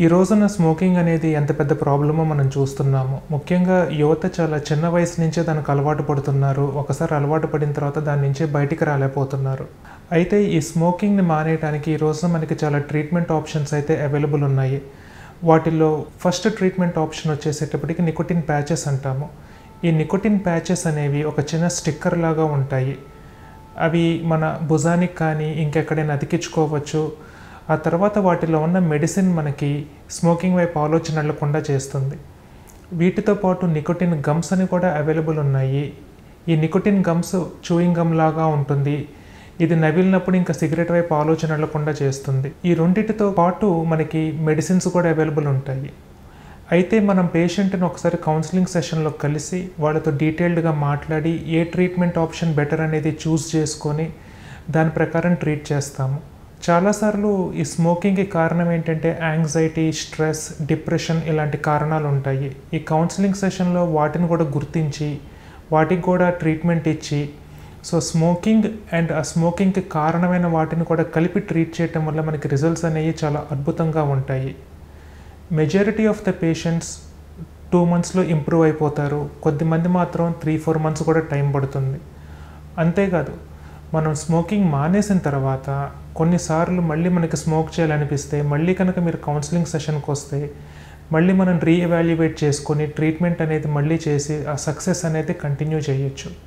ఈ రోజున స్మోకింగ్ అనేది ఎంత పెద్ద ప్రాబ్లమో మనం చూస్తున్నాము ముఖ్యంగా యువత చాలా చిన్న వయసు నుంచే దానికి అలవాటు పడుతున్నారు ఒకసారి అలవాటు పడిన తర్వాత దాని నుంచే బయటికి రాలేకపోతున్నారు అయితే ఈ స్మోకింగ్ని మానేయడానికి ఈ రోజున మనకి చాలా ట్రీట్మెంట్ ఆప్షన్స్ అయితే అవైలబుల్ ఉన్నాయి వాటిల్లో ఫస్ట్ ట్రీట్మెంట్ ఆప్షన్ వచ్చేసేటప్పటికి నికోటిన్ ప్యాచెస్ అంటాము ఈ నికోటిన్ ప్యాచెస్ అనేవి ఒక చిన్న స్టిక్కర్ లాగా ఉంటాయి అవి మన భుజానికి కానీ ఇంకెక్కడైనా అతికించుకోవచ్చు ఆ తర్వాత వాటిలో ఉన్న మెడిసిన్ మనకి స్మోకింగ్ వైపు ఆలోచన వెళ్ళకుండా చేస్తుంది వీటితో పాటు నికోటిన్ గమ్స్ అని కూడా అవైలబుల్ ఉన్నాయి ఈ నికోటిన్ గమ్స్ చూయింగ్ గమ్ లాగా ఉంటుంది ఇది నవిలినప్పుడు ఇంకా సిగరెట్ వైపు ఆలోచన వెళ్ళకుండా చేస్తుంది ఈ రెండింటితో పాటు మనకి మెడిసిన్స్ కూడా అవైలబుల్ ఉంటాయి అయితే మనం పేషెంట్ని ఒకసారి కౌన్సిలింగ్ సెషన్లో కలిసి వాళ్ళతో డీటెయిల్డ్గా మాట్లాడి ఏ ట్రీట్మెంట్ ఆప్షన్ బెటర్ అనేది చూస్ చేసుకొని దాని ప్రకారం ట్రీట్ చేస్తాము చాలాసార్లు ఈ స్మోకింగ్కి కారణం ఏంటంటే యాంగ్జైటీ స్ట్రెస్ డిప్రెషన్ ఇలాంటి కారణాలు ఉంటాయి ఈ కౌన్సిలింగ్ సెషన్లో వాటిని కూడా గుర్తించి వాటికి కూడా ట్రీట్మెంట్ ఇచ్చి సో స్మోకింగ్ అండ్ ఆ స్మోకింగ్కి కారణమైన వాటిని కూడా కలిపి ట్రీట్ చేయటం వల్ల మనకి రిజల్ట్స్ అనేవి చాలా అద్భుతంగా ఉంటాయి majority of the patients two మంత్స్లో ఇంప్రూవ్ అయిపోతారు కొద్దిమంది మాత్రం త్రీ ఫోర్ మంత్స్ కూడా టైం పడుతుంది అంతేకాదు మనం స్మోకింగ్ మానేసిన తర్వాత కొన్నిసార్లు మళ్ళీ మనకి స్మోక్ చేయాలనిపిస్తే మళ్ళీ కనుక మీరు కౌన్సిలింగ్ సెషన్కి వస్తే మళ్ళీ మనం రీఎవాల్యుయేట్ చేసుకొని ట్రీట్మెంట్ అనేది మళ్ళీ చేసి ఆ సక్సెస్ అనేది కంటిన్యూ చేయొచ్చు